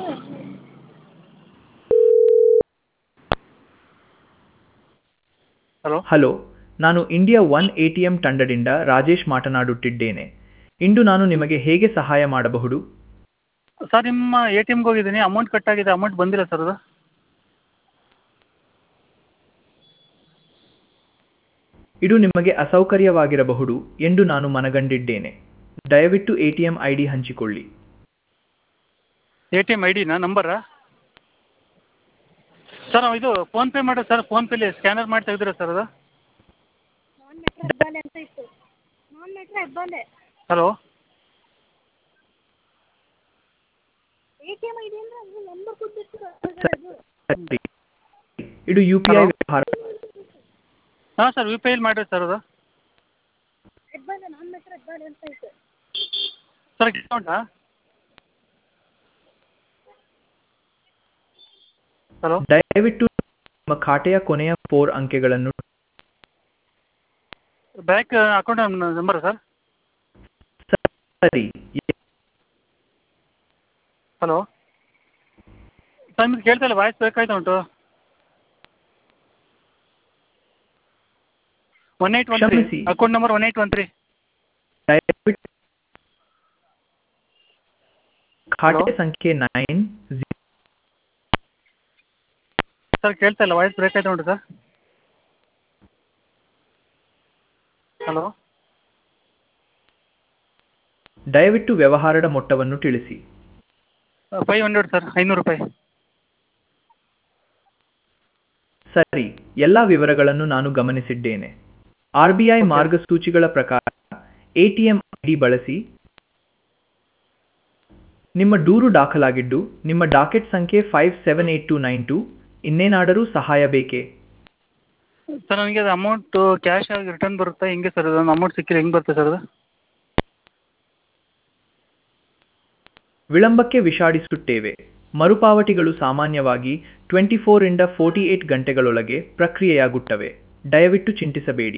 Hello hello ನಾನು India one A T M ತಂಡದಿಂದ ರಾಜೇಶ್ ಮಾತನಾಡುತ್ತಿದ್ದೇನೆ ಇಂದು ನಾನು ನಿಮಗೆ ಹೇಗೆ ಸಹಾಯ ಮಾಡಬಹುದು ಸರ್ ನಿಮ್ಮ ಎ ಟಿ ಎಮ್ಗೆ ಹೋಗಿದ್ದೀನಿ ಅಮೌಂಟ್ ಕಟ್ ಆಗಿದೆ ಅಮೌಂಟ್ ಬಂದಿಲ್ಲ ಸರ್ ಅದು ಇದು ನಿಮಗೆ ಅಸೌಕರ್ಯವಾಗಿರಬಹುದು ಎಂದು ನಾನು ಮನಗಂಡಿದ್ದೇನೆ ದಯವಿಟ್ಟು A T M I D ಹಂಚಿಕೊಳ್ಳಿ ಎ ಟಿ ಎಮ್ ಐ ಡಿನಾ ನಂಬರಾ ಸರ್ ಇದು ಫೋನ್ಪೇ ಮಾಡೋದು ಸರ್ ಫೋನ್ಪೇಲಿ ಸ್ಕ್ಯಾನರ್ ಮಾಡಿ ತೆಗ್ದಿರ ಸರ್ ಅದು ನಾನ್ ಮೆಟ್ರೋ ಹೆಬ್ಬಾಲೆ ಅಂತ ಇತ್ತು ನಾನ್ metro Hebbal hello A T M I D ಅಂದರೆ ಅದು ನಂಬರ್ ಕೊಟ್ಟಿತ್ತು ಸರಿ. ಇದು ಯು ಪಿ ಐ Hello? ವ್ಯವಹಾರ ಹಾಂ ಸರ್ ಯು ಪಿ ಐಲಿ ಮಾಡಿರಿ ಸರ್ ಅದು ಹೆಬ್ಬಾಲೆ ನಾನ್ ಮೆಟ್ರೋ ಹೆಬ್ಬಾಲೆ ಅಂತ ಇತ್ತು ಸರ್ ಡಿಸ್ಕೌಂಟಾ ಹಲೋ ದಯವಿಟ್ಟು ನಿಮ್ಮ ಖಾತೆಯ ಕೊನೆಯ ಫೋರ್ ಅಂಕೆಗಳನ್ನು ಬ್ಯಾಂಕ್ ಅಕೌಂಟ್ ನಂಬರ್ ಸರ್ ಸರಿ ಹಲೋ ಸರ್ ನಿಮ್ಗೆ ಕೇಳ್ತಾ ಇಲ್ಲ ವಾಯ್ಸ್ ಬೇಕಾಯ್ತಾ ಉಂಟು ಒನ್ ಏಯ್ಟ್ ಒನ್ ತ್ರೀ ಕ್ಷಮಿಸಿ. Account number one eight one three ದಯವಿಟ್ಟು ಖಾತೆ Hello? ಸಂಖ್ಯೆ ನೈನ್ ಸರ್ ಕೇಳ್ತಾ ಇಲ್ಲ ವಾಯ್ಸ್ ಬ್ರೇಕ್ ಆಯ್ತಾ ಉಂಟು ಸರ್ ಹಲೋ ದಯವಿಟ್ಟು ವ್ಯವಹಾರದ ಮೊತ್ತವನ್ನು ತಿಳಿಸಿ ಫೈವ್ ಹಂಡ್ರೆಡ್ ಸರ್ ಐನೂರು ರೂಪಾಯಿ ಸರಿ ಎಲ್ಲ ವಿವರಗಳನ್ನು ನಾನು ಗಮನಿಸಿದ್ದೇನೆ ಆರ್ ಬಿ ಐ Okay. ಮಾರ್ಗಸೂಚಿಗಳ ಪ್ರಕಾರ ಎಟಿಎಂ ಐಡಿ ಬಳಸಿ ನಿಮ್ಮ ದೂರು ದಾಖಲಾಗಿದ್ದು ನಿಮ್ಮ ಡಾಕೆಟ್ ಸಂಖ್ಯೆ five seven eight two nine two ಇನ್ನೇನಾದರೂ ಸಹಾಯ ಬೇಕೇ ಸರ್ ನನಗೆ ಅದು ಅಮೌಂಟು ಕ್ಯಾಶ್ ಆಗಿ ರಿಟರ್ನ್ ಬರುತ್ತಾ ಹೆಂಗೆ ಸರ್ ಅದು ಅಮೌಂಟ್ ಸಿಕ್ಕಿದ್ರೆ ಹೆಂಗೆ ಬರುತ್ತೆ ಸರ್ ಅದು ವಿಳಂಬಕ್ಕೆ ವಿಷಾಡಿಸುತ್ತೇವೆ ಮರುಪಾವತಿಗಳು ಸಾಮಾನ್ಯವಾಗಿ ಟ್ವೆಂಟಿ ಫೋರಿಂದ ಫೋರ್ಟಿ ಏಟ್ ಗಂಟೆಗಳೊಳಗೆ ಪ್ರಕ್ರಿಯೆಯಾಗುತ್ತವೆ ದಯವಿಟ್ಟು ಚಿಂತಿಸಬೇಡಿ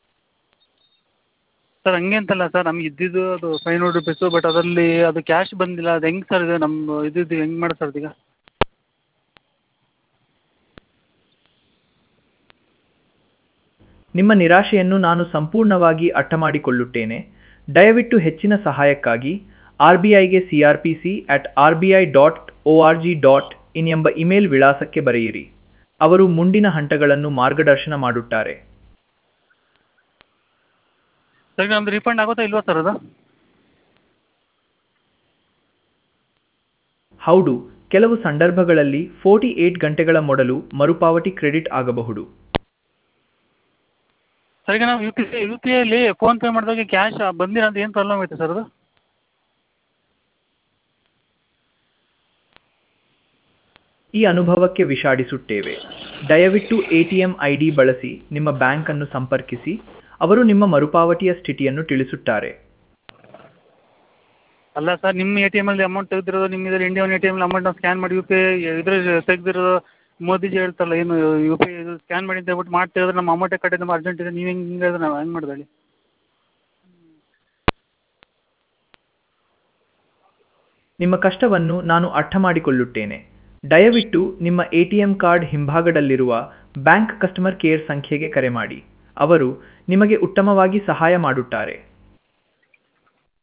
ಸರ್ ಹಂಗೆ ಅಂತಲ್ಲ ಸರ್ ನಮ್ಗೆ ಇದ್ದಿದ್ದು ಅದು ಫೈವ್ ಹಂಡ್ರೆಡ್ ರುಪೀಸು ಬಟ್ ಅದರಲ್ಲಿ ಅದು ಕ್ಯಾಶ್ ಬಂದಿಲ್ಲ ಅದು ಹೆಂಗೆ ಸರ್ ಇದು ನಮ್ಮ ಇದ್ದಿದ್ದು ಹೆಂಗೆ ಮಾಡೋದು ಸರ್ ಅದೀಗ ನಿಮ್ಮ ನಿರಾಶೆಯನ್ನು ನಾನು ಸಂಪೂರ್ಣವಾಗಿ ಅರ್ಥಮಾಡಿಕೊಳ್ಳುತ್ತೇನೆ ದಯವಿಟ್ಟು ಹೆಚ್ಚಿನ ಸಹಾಯಕ್ಕಾಗಿ ಆರ್ ಬಿ ಐಗೆ C R P C at R B I dot O R G dot in ಎಂಬ ಇಮೇಲ್ ವಿಳಾಸಕ್ಕೆ ಬರೆಯಿರಿ ಅವರು ಮುಂದಿನ ಹಂತಗಳನ್ನು ಮಾರ್ಗದರ್ಶನ ಮಾಡುತ್ತಾರೆ ಸರ್ ನಮ್ದು ರೀಫಂಡ್ ಆಗುತ್ತಾ ಇಲ್ವಾ ಸರ್ ಅದು ಹೌದು ಕೆಲವು ಸಂದರ್ಭಗಳಲ್ಲಿ ಫೋರ್ಟಿ ಏಟ್ ಗಂಟೆಗಳ ಮೊದಲು ಮರುಪಾವತಿ ಕ್ರೆಡಿಟ್ ಆಗಬಹುದು ಸರ್ ಈಗ ನಾವು ಯು ಪಿ ಯು ಪಿ ಐಲಿ ಫೋನ್ಪೇ ಮಾಡಿದಾಗ ಕ್ಯಾಶ್ ಬಂದಿಲ್ಲ ಅಂತ ಏನು ಪ್ರಾಬ್ಲಮ್ ಐತೆ ಸರ್ ಅದು ಈ ಅನುಭವಕ್ಕೆ ವಿಷಾಡಿಸುತ್ತೇವೆ ದಯವಿಟ್ಟು ಎಟಿಎಂ ಐ ಡಿ ಬಳಸಿ ನಿಮ್ಮ ಬ್ಯಾಂಕ್ ಅನ್ನು ಸಂಪರ್ಕಿಸಿ ಅವರು ನಿಮ್ಮ ಮರುಪಾವತಿಯ ಸ್ಥಿತಿಯನ್ನು ತಿಳಿಸುತ್ತಾರೆ ಅಲ್ಲ ಸರ್ ನಿಮ್ಮ ಎ ಟಿ ಎಮಲ್ಲಿ ಅಮೌಂಟ್ ತೆಗೆದಿರೋದು ನಿಮ್ಮ ಇದರಲ್ಲಿ ಇಂಡಿಯನ್ ಎ ಟಿ ಎಮಲ್ಲಿ ಅಮೌಂಟ್ ನಾವು ಸ್ಕ್ಯಾನ್ ಮಾಡಿ ಯು ಪಿ ಐ ಇದ್ರಲ್ಲಿ ತೆಗೆದಿರೋದು ಮೋದಿಜಿ ಹೇಳ್ತಾರಲ್ಲ ಏನು ಯು ಪಿ ಐ ಸ್ಕ್ಯಾನ್ ಮಾಡಿ ಅಂತ ಹೇಳ್ಬಿಟ್ಟು ಮಾಡಿ ತೆಗೆದ್ರೆ ನಮ್ಮ ಅಮೌಂಟೇ ಕಟ್ಟಿದ್ದು ನಮ್ಮ ಅರ್ಜೆಂಟ್ ಇದೆ ನೀವು ಹೆಂಗೆ ಹೇಳಿದ್ರೆ ನಾವು ಹೆಂಗೆ ಮಾಡೋದು ಹೇಳಿ ನಿಮ್ಮ ಕಷ್ಟವನ್ನು ನಾನು ಅರ್ಥ ಮಾಡಿಕೊಳ್ಳುತ್ತೇನೆ ದಯವಿಟ್ಟು ನಿಮ್ಮ ಎಟಿಎಂ ಕಾರ್ಡ್ ಹಿಂಭಾಗದಲ್ಲಿರುವ ಬ್ಯಾಂಕ್ ಕಸ್ಟಮರ್ ಕೇರ್ ಸಂಖ್ಯೆಗೆ ಕರೆ ಮಾಡಿ ಅವರು ನಿಮಗೆ ಉತ್ತಮವಾಗಿ ಸಹಾಯ ಮಾಡುತ್ತಾರೆ